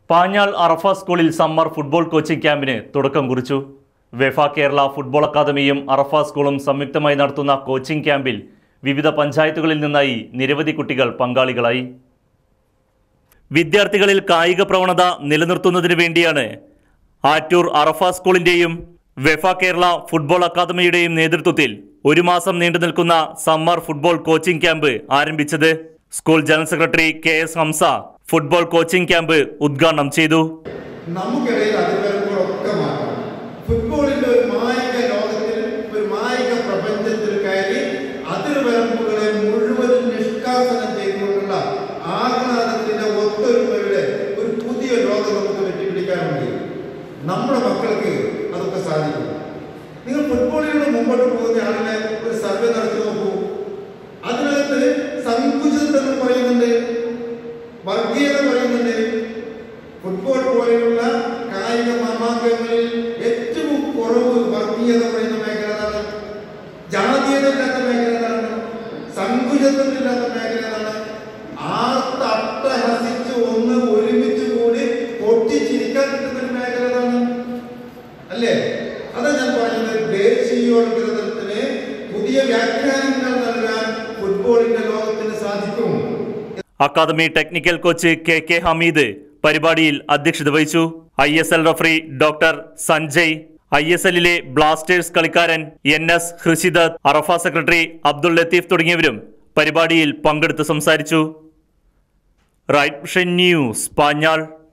പാഞ്ഞാൾ അറഫ സ്കൂളിൽ summer football coaching ക്യാമ്പിന് തുടക്കം കുറിച്ചു വെഫ കേരള ഫുട്ബോൾ അക്കാദമിയും അറഫ സ്കൂളും സംയുക്തമായി നടത്തുന്ന കോച്ചിംഗ് ക്യാമ്പിൽ വിവിധ പഞ്ചായത്തുകളിൽ നിന്നായി നിരവധി കുട്ടികൾ പങ്കാളികളായി വിദ്യാർത്ഥികളിൽ കായിക പ്രവണത നിലനിർത്തുന്നതിന് വേണ്ടിയാണ് ആറ്റൂർ അറഫ സ്കൂളിന്റെയും വെഫ കേരള ഫുട്ബോൾ അക്കാദമിയുടെയും നേതൃത്വത്തിൽ ഒരു മാസം നീണ്ടു നിൽക്കുന്ന സമ്മർ ഫുട്ബോൾ കോച്ചിംഗ് ക്യാമ്പ് ആരംഭിച്ചത് school general secretary K S Hamsa football coaching camp ഉദ്ഘാടനം ചെയ്തു നമുക്കിടയിൽ അതിർവരമ്പുകളൊക്കെ മാറ്റണം ഫുട്ബോളിന്റെ ഒരു മായിക ലോകത്തിൽ ഒരു മായിക പ്രപഞ്ചത്തിൽ കയറി അതിർവരമ്പുകളെ മുഴുവനും നിഷ്കാസനം ചെയ്തുകൊണ്ടുള്ള ആഹ്ലാദത്തിന്റെ ഒത്തൊരുമയുടെ ഒരു പുതിയ ലോകം നമുക്ക് വെട്ടിപ്പിടിക്കാനുണ്ട് നമ്മുടെ മക്കൾക്ക് അതൊക്കെ സാധിക്കും നിങ്ങൾ ഫുട്ബോളിലൂടെ മുമ്പോട്ട് പോകുന്ന ആളിനെ ഒരു സർവേ നടത്തി നോക്കൂ അതിനകത്ത് സങ്കുചിതം എന്ന് പറയുന്നുണ്ട് വർഗീയത പറയുന്നുണ്ട് ഫുട്ബോൾ പോലെയുള്ള കായിക മാമാങ്കങ്ങളിൽ ഏറ്റവും കുറവ് വർഗീയത പറയുന്ന മേഖല ഏതാണ് ജാതീയത ഇല്ലാത്ത മേഖല ഏതാണ് സങ്കുചിതം ഇല്ലാത്ത മേഖല ഏതാണ് ആർത്തട്ടഹസിച്ച് ഒന്ന് ഒരുമിച്ച് കൂടി പൊട്ടിച്ചിരിക്കാൻ കിട്ടുന്ന ഒരു മേഖല ഏതാണ് അല്ലേ അതാ ഞാൻ പറഞ്ഞത് ദേശീയോത്ഗ്രഥത്തിന് പുതിയ വ്യാഖ്യാനങ്ങൾ നൽകാൻ ഫുട്ബോളിന്റെ ലോകത്തിന് സാധിക്കും academy technical coach K K Hameed പരിപാടിയിൽ അധ്യക്ഷത വഹിച്ചു I S L referee doctor Sanjay I S എല്ലിലെ ബ്ലാസ്റ്റേഴ്സ് കളിക്കാരൻ N S Hrishidath Arafa secretary Abdul Latheef തുടങ്ങിയവരും പരിപാടിയിൽ പങ്കെടുത്ത് സംസാരിച്ചു റൈറ്റ് വിഷൻ ന്യൂസ് പാഞ്ഞാൾ